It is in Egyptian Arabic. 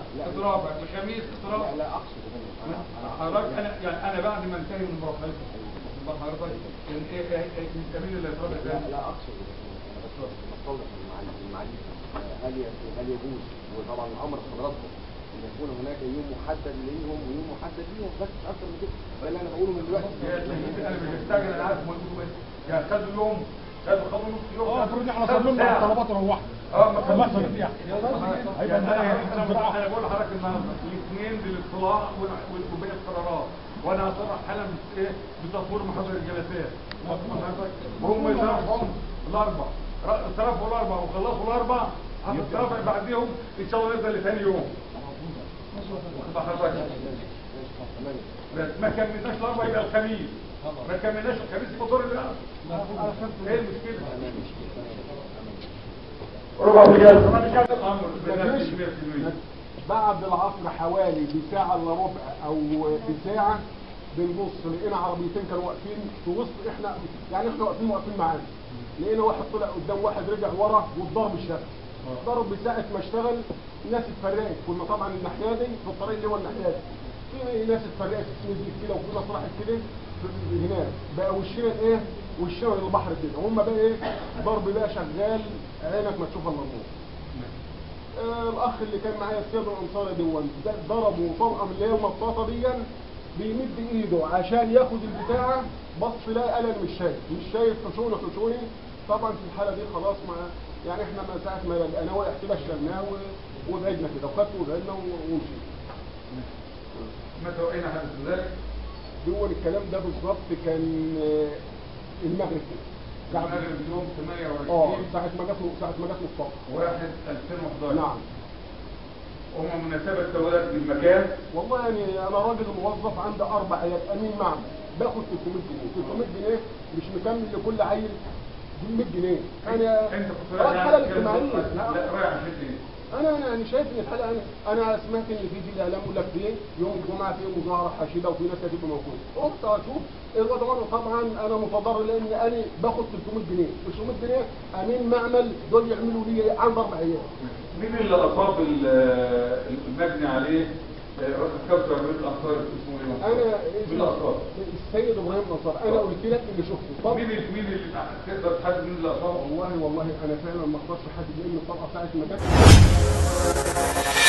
اضراب الخميس اضراب لا لا اقصد يا فندم انا انا حضرتك انا يعني انا بعد ما انتهي من مرافعتي واخد بال حضرتك يعني ايه ايه ايه الجميل اللي يتربى لا تاني لا اقصد يا فندم انا بس بستوضح المعلم المعلم هل ي- هل يجوز وطبعا الامر حضراتكم ان يكون هناك يوم محدد ليهم ويوم محدد ليهم بس مش اكتر من كده ده اللي انا بقوله من دلوقتي يا سيدي انا مش مستعجل انا عارف مهم ايه يعني خدوا يوم خدوا خدوا نص يوم اه المفروض احنا خدوا صلينا ساعة. الطلبات ونروح اه ما الله خدوش يخليك يعني هيبقى انا معايا انا بقول- انا بقول لحضرتك النهارده الاثنين للاطلاع وال- وال- وباقي القرارات وانا هصرح حالا ايه بتطوير محاضر الجلسات واخد بال حضرتك؟ وهم يصرفوا الاربع ر- صرفوا الاربع وخلصوا الاربع هتترفع بعديهم ان شاء الله نبدا لثاني يوم واخد بال حضرتك؟ بس ما كملناش الاربع يبقى الخميس ما كملناش الخميس يبقى دور الارض ايه المشكله؟ ربع رجال كمان كان الامر بنفس 100% بعد العصر حوالي بساعة الا ربع او بساعة بنبص لقينا عربيتين كانوا واقفين في وسط احنا يعني احنا واقفين واقفين معانا لقينا واحد طلع قدام واحد رجع ورا والضرب اشتغل ضرب بساعة ما اشتغل الناس اتفرقت كنا طبعا الناحية دي في الطريق اللي هو الناحية دي في ناس اتفرقت نزلت كده وفي ناس راحت كده في- هناك بقى وشنا ايه وشنا للبحر كده هم بقى ايه ضرب بقى شغال عينك ما تشوف الا النور آه، الاخ اللي كان معايا السيد الانصاري دون ده ضربه طلقه من اللي هي المطاطه دي بيمد ايده عشان ياخد البتاعه بص لا قال انا مش شايف مش شايف حشوني حشوني طبعا في الحاله دي خلاص ما يعني احنا من ساعه ما لقيناه واقع كده شلناه و- وبعدنا كده وخدته وبعدنا و- ومشينا متى راينا حدث ذلك؟ دول الكلام ده بالظبط كان آه، المغرب كده بعد المغرب يوم اه 28 ساعه ما جت ساعه ما جت الصبح 1 2011 نعم وهم مناسبة تولد بالمكان والله يعني انا راجل موظف عندي اربع عيال امين معمل باخد 300 جنيه 300 جنيه مش مكمل لكل عيل 100 جنيه انا انت كنت آه، رايح الحاله على كده الاجتماعيه لا لا رايح عشان ايه؟ انا انا يعني شايف ان الحلقه انا انا سمعت ان في في الاعلام يقول لك ايه يوم الجمعه في مظاهره حشيده وفي ناس هتبقى موجوده قلت اشوف الوضع طبعا انا متضرر لان انا باخد 300 جنيه 300 جنيه امين معمل دول يعملوا لي عند اربع عيال مين اللي اصاب ال- المبني عليه آه، راس الكوثر من الانصار اسمه ايه؟ انا مين اللي اصاب؟ السيد ابراهيم نصار انا قلت لك اللي شفته طب مين اللي مين اللي تقدر تحدد مين اللي اصابه؟ والله والله انا فعلا ما اقدرش احدد لان الطلقه بتاعت ما جت